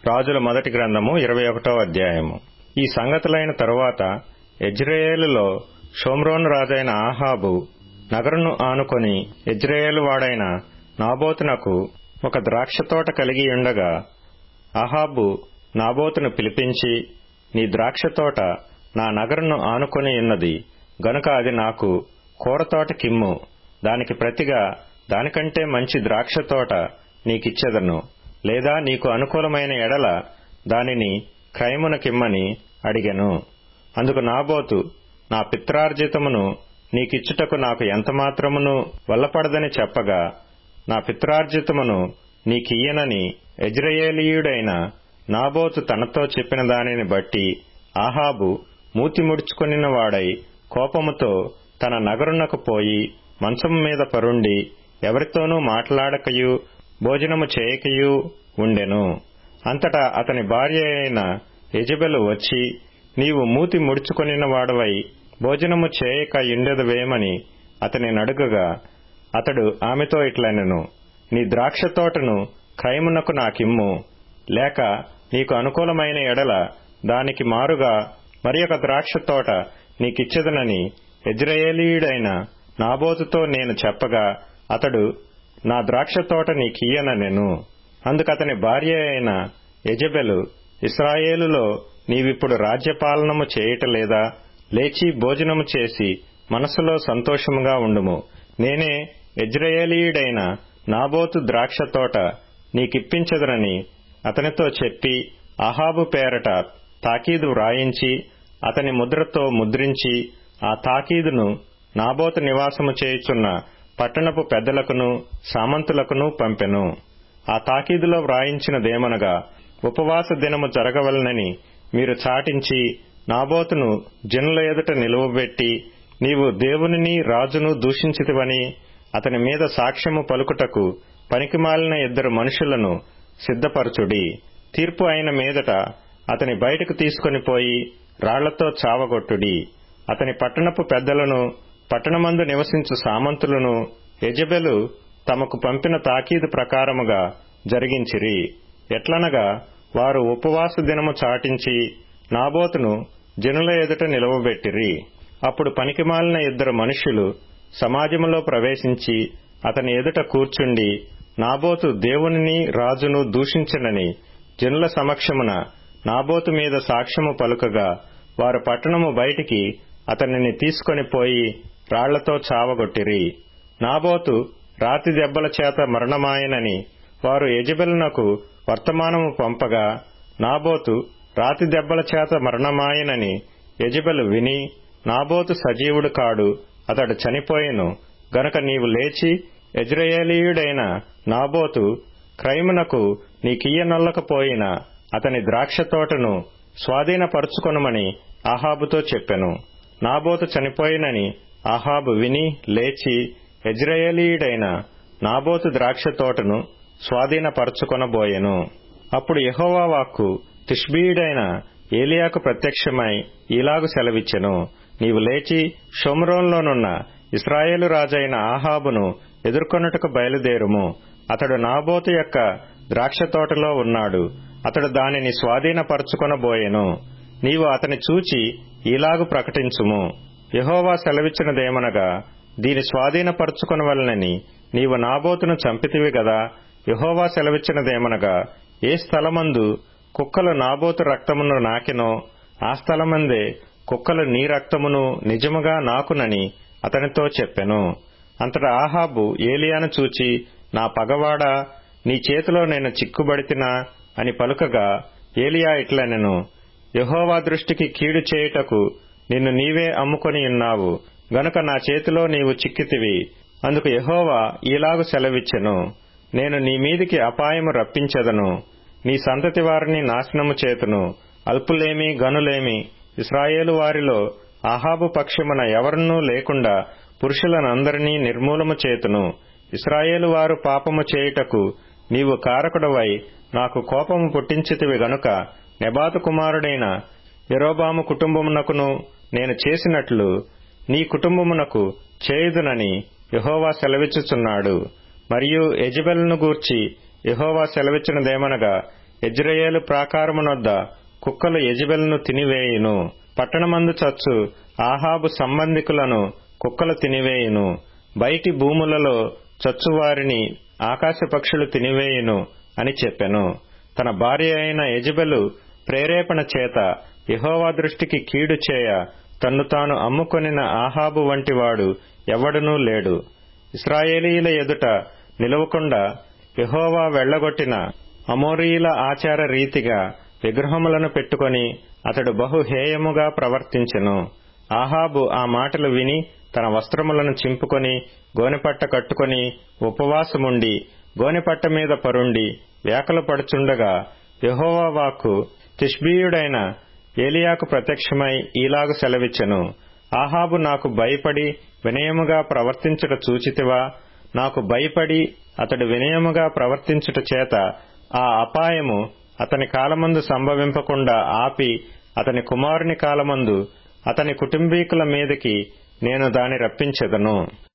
రాజుల మొదటి గ్రంథము ఇరవై ఒకటో అధ్యాయము ఈ సంగతులైన తరువాత ఎజ్రాయేలులో షోమ్రోను రాజైన ఆహాబు నగరును ఆనుకొని ఎజ్రాయేలు వాడైన నాబోతునకు ఒక ద్రాక్ష తోట కలిగి ఉండగా అహాబు నాబోతును పిలిపించి నీ ద్రాక్ష తోట నా నగరును ఆనుకొని ఉన్నది గనుక అది నాకు కూరతోట కిమ్ము దానికి ప్రతిగా దానికంటే మంచి ద్రాక్ష తోట నీకిచ్చెదను లేదా నీకు అనుకూలమైన ఎడల దానిని క్రయమునకిమ్మని అడిగెను అందుకు నాబోతు నా పిత్రార్జితమును నీకిచ్చుటకు నాకు ఎంతమాత్రమును వల్లపడదని చెప్పగా నా పిత్రార్జితమును నీకియ్యనని ఎజ్రయేలీయుడైన నాబోతు తనతో చెప్పిన దానిని బట్టి ఆహాబు మూతి ముడుచుకొనిన వాడై కోపముతో తన నగరునకు పోయి మంచము మీద పరుండి ఎవరితోనూ మాట్లాడకయు భోజనము చేయకయు ఉండెను అంతటా అతని భార్య అయిన యజబెలు వచ్చి నీవు మూతి ముడుచుకొనిన వాడవై భోజనము చేయక ఇండెదవేమని అతని నడుగగా అతడు ఆమెతో ఇట్లనెను నీ ద్రాక్ష తోటను క్రయమునకు నాకిమ్ము లేక నీకు అనుకూలమైన ఎడల దానికి మారుగా మరి ఒక ద్రాక్ష తోట నీకిచ్చెదనని ఎజ్రయేలీయుడైన నాబోతుతో నేను చెప్పగా అతడు నా ద్రాక్ష తోట నీకియ్యననెను అందుకతని భార్య అయిన యజబెలు ఇస్రాయేలులో నీవిప్పుడు రాజ్యపాలనము చేయటలేదా లేచి భోజనము చేసి మనసులో సంతోషముగా ఉండుము నేనే ఎజ్రయేలీయుడైన నాబోతు ద్రాక్ష తోట నీకిప్పించదనని అతనితో చెప్పి అహాబు పేరట తాకీదు వ్రాయించి అతని ముద్రతో ముద్రించి ఆ తాకీదును నాబోతు నివాసము చేయుచున్న పట్టణపు పెద్దలకును సామంతులకును పంపెను ఆ తాకీదులో వ్రాయించినదేమనగా ఉపవాస దినము జరగవలనని మీరు చాటించి నాబోతును జనుల ఎదుట నిలువబెట్టి నీవు దేవునిని రాజును దూషించితివని అతని మీద సాక్ష్యము పలుకుటకు పనికిమాలిన ఇద్దరు మనుషులను సిద్ధపరచుడి తీర్పు అయిన మీదట అతని బయటకు తీసుకొని పోయి రాళ్లతో చావగొట్టుడి అతని పట్టణపు పెద్దలను పట్టణమందు నివసించు సామంతులను యజబెలు తమకు పంపిన తాకీదు ప్రకారముగా జరిగించిరి ఎట్లనగా వారు ఉపవాస దినము చాటించి నాబోతును జనుల ఎదుట నిలవబెట్టిరి అప్పుడు పనికిమాలిన ఇద్దరు మనుష్యులు సమాజములో ప్రవేశించి అతని ఎదుట కూర్చుండి నాబోతు దేవునిని రాజును దూషించనని జనుల సమక్షమున నాబోతు మీద సాక్ష్యము పలుకగా వారు పట్టణము బయటికి అతనిని తీసుకొని పోయి రాళ్లతో చావగొట్టిరి నాబోతు రాతి దెబ్బల చేత మరణమాయనని వారు యజబెలునకు వర్తమానము పంపగా నాబోతు రాతి దెబ్బల చేత మరణమాయనని యజబెలు విని నాబోతు సజీవుడు కాడు అతడు చనిపోయెను గనక నీవు లేచి ఎజ్రయేలీయుడైన నాబోతు క్రైమునకు నీకియ్యనొల్లకపోయిన అతని ద్రాక్ష తోటను స్వాధీనపరుచుకొనమని ఆహాబుతో చెప్పెను నాబోతు చనిపోయినని ఆహాబు విని లేచి ఎజ్రయేలీయుడైన నాబోతు ద్రాక్ష తోటను స్వాధీనపరచుకొనబోయెను అప్పుడు యహోవా వాక్కు తిష్బీయుడైన ఏలియాకు ప్రత్యక్షమై ఇలాగు సెలవిచ్చెను నీవు లేచి షోమ్రోన్లోనున్న ఇస్రాయేలు రాజైన ఆహాబును ఎదుర్కొనుటకు బయలుదేరుము అతడు నాబోతు యొక్క ద్రాక్ష తోటలో ఉన్నాడు అతడు దానిని స్వాధీనపరచుకొనబోయెను నీవు అతని చూచి ఇలాగు ప్రకటించుము యహోవా సెలవిచ్చినదేమనగా దీని స్వాధీనపరచుకొనవలనని నీవు నాబోతును చంపితివి గదా యహోవా సెలవిచ్చినదేమనగా ఏ స్థలమందు కుక్కలు నాబోతు రక్తమును నాకెనో ఆ స్థలమందే కుక్కలు నీ రక్తమును నిజముగా నాకునని అతనితో చెప్పెను అంతటా ఆహాబు ఏలియాను చూచి నా పగవాడా నీ చేతిలో నేను చిక్కుబడితినా అని పలుకగా ఏలియా ఇట్లనెను యహోవా దృష్టికి కీడు చేయుటకు నిన్ను నీవే అమ్ముకొని ఉన్నావు గనుక నా చేతిలో నీవు చిక్కితివి అందుకు యహోవా ఈలాగు సెలవిచ్చెను నేను నీ మీదికి అపాయము రప్పించెదను నీ సంతతి వారిని నాశనము చేతును అల్పులేమి గనులేమి ఇస్రాయేలు వారిలో ఆహాబు పక్షమున ఎవరన్నూ లేకుండా పురుషులనందరినీ నిర్మూలము చేతును ఇస్రాయేలు వారు పాపము చేయుటకు నీవు కారకుడవై నాకు కోపము పుట్టించితివి గనుక నెబాతు కుమారుడైన యరోబాము కుటుంబమునకును నేను చేసినట్లు నీ కుటుంబమునకు చేయుదునని యహోవా సెలవిచ్చుచున్నాడు మరియు ఎజబెల్ను గూర్చి యహోవా సెలవిచ్చినదేమనగా ఎజ్రయేలు ప్రాకారమునొద్ద కుక్కలు యెజెబెలును తినివేయును పట్టణమందు చచ్చు ఆహాబు సంబంధికులను కుక్కలు తినివేయును బయటి భూములలో చచ్చువారిని ఆకాశ పక్షులు తినివేయును అని చెప్పెను తన భార్య అయిన యజబెలు ప్రేరేపణ చేత యహోవా దృష్టికి కీడు చేయ తన్ను తాను అమ్ముకొనిన ఆహాబు వంటివాడు ఎవడనూ లేడు ఇస్రాయేలీల ఎదుట నిలవకుండా యహోవా వెళ్లగొట్టిన అమోరీల ఆచార రీతిగా విగ్రహములను పెట్టుకొని అతడు బహు హేయముగా ప్రవర్తించెను ఆహాబు ఆ మాటలు విని తన వస్త్రములను చింపుకొని గోనెపట్ట కట్టుకొని ఉపవాసముండి గోనెపట్ట మీద పరుండి వేకలు పడుచుండగా యహోవా వాక్కు తిష్బీయుడైన ఏలియాకు ప్రత్యక్షమై ఈలాగు సెలవిచ్చెను ఆహాబు నాకు భయపడి వినయముగా ప్రవర్తించుట చూచితివా నాకు భయపడి అతడు వినయముగా ప్రవర్తించుట చేత ఆ అపాయము అతని కాలమందు సంభవింపకుండా ఆపి అతని కుమారుని కాలమందు అతని కుటుంబీకుల మీదకి నేను దాని రప్పించెదను